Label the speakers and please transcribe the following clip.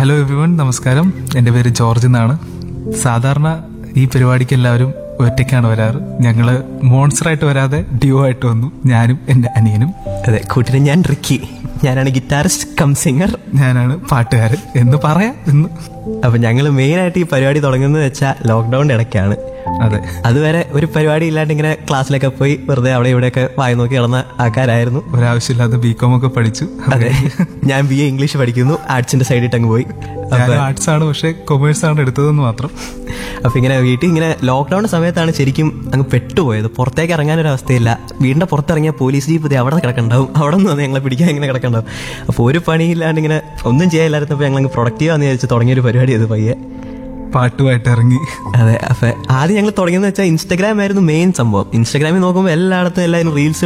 Speaker 1: hello everyone നമസ്കാരം എൻ്റെ പേര് ജോർജ് എന്നാണ് സാധാരണ ഈ പരിപാടിക്ക് എല്ലാവരും ഒറ്റയ്ക്കാണ് വരാറ് ഞങ്ങള് മോൺസ്റ്റർ ആയിട്ട് വരാതെ ഡ്യൂ ആയിട്ട് വന്നു ഞാനും എൻ്റെ അനിയനും
Speaker 2: അതെ കൂട്ടിന് ഞാൻ റിക്കി ഞാനാണ് ഗിറ്റാറിസ്റ്റ് കം സിംഗർ
Speaker 1: ഞാനാണ് പാട്ടുകാരൻ എന്ന് പറയാം എന്ന്
Speaker 2: അപ്പൊ ഞങ്ങൾ മെയിൻ ആയിട്ട് ഈ പരിപാടി തുടങ്ങുന്നത് വെച്ചാൽ ലോക്ക്ഡൌണിന്റെ ഇടയ്ക്കാണ്
Speaker 1: അതെ
Speaker 2: അതുവരെ ഒരു പരിപാടി ഇല്ലാണ്ട് ഇങ്ങനെ ക്ലാസ്സിലൊക്കെ പോയി വെറുതെ അവിടെ ഇവിടെയൊക്കെ വായി നോക്കി കിടന്ന ആൾക്കാരായിരുന്നു
Speaker 1: ഒരാവശ്യമില്ലാതെ ബികോം ഒക്കെ പഠിച്ചു
Speaker 2: അതെ ഞാൻ ബി എ ഇംഗ്ലീഷ് പഠിക്കുന്നു ആർട്സിന്റെ സൈഡിട്ട് അങ്ങ് പോയി
Speaker 1: ഞാൻ ആർട്സ് ആണ് പക്ഷെ കൊമേഴ്സ് ആണ് എടുത്തതെന്ന് മാത്രം
Speaker 2: അപ്പൊ ഇങ്ങനെ വീട്ടിൽ ഇങ്ങനെ ലോക്ക്ഡൌൺ സമയത്താണ് ശരിക്കും അങ്ങ് പെട്ടുപോയത് പുറത്തേക്ക് ഇറങ്ങാനൊരു അവസ്ഥയില്ല വീടിന്റെ പുറത്തിറങ്ങിയ പോലീസ് ജീപ്പ് ദേ അവിടെ കിടക്കണ്ടാവും അവിടെ നിന്ന് ഞങ്ങളെ പിടിക്കാൻ ഇങ്ങനെ കിടക്കണ്ടാവും അപ്പോൾ ഒരു പണിയില്ലാണ്ട് ഇങ്ങനെ ഒന്നും ചെയ്യാനില്ലായിരുന്നപ്പോൾ ഞങ്ങൾ അങ്ങ് പ്രൊഡക്റ്റീവ് ആണെന്ന് വിചാരിച്ച് തുടങ്ങിയൊരു പരിപാടി അത് പയ്യെ
Speaker 1: പാട്ടുമായിട്ട് ഇറങ്ങി
Speaker 2: അതെ അപ്പൊ ആദ്യം ഞങ്ങൾ തുടങ്ങിയെന്ന് വെച്ചാൽ ഇൻസ്റ്റാഗ്രാം ആയിരുന്നു മെയിൻ സംഭവം ഇൻസ്റ്റാഗ്രാമിൽ നോക്കുമ്പോൾ എല്ലായിടത്തും എല്ലാവരും റീൽസ്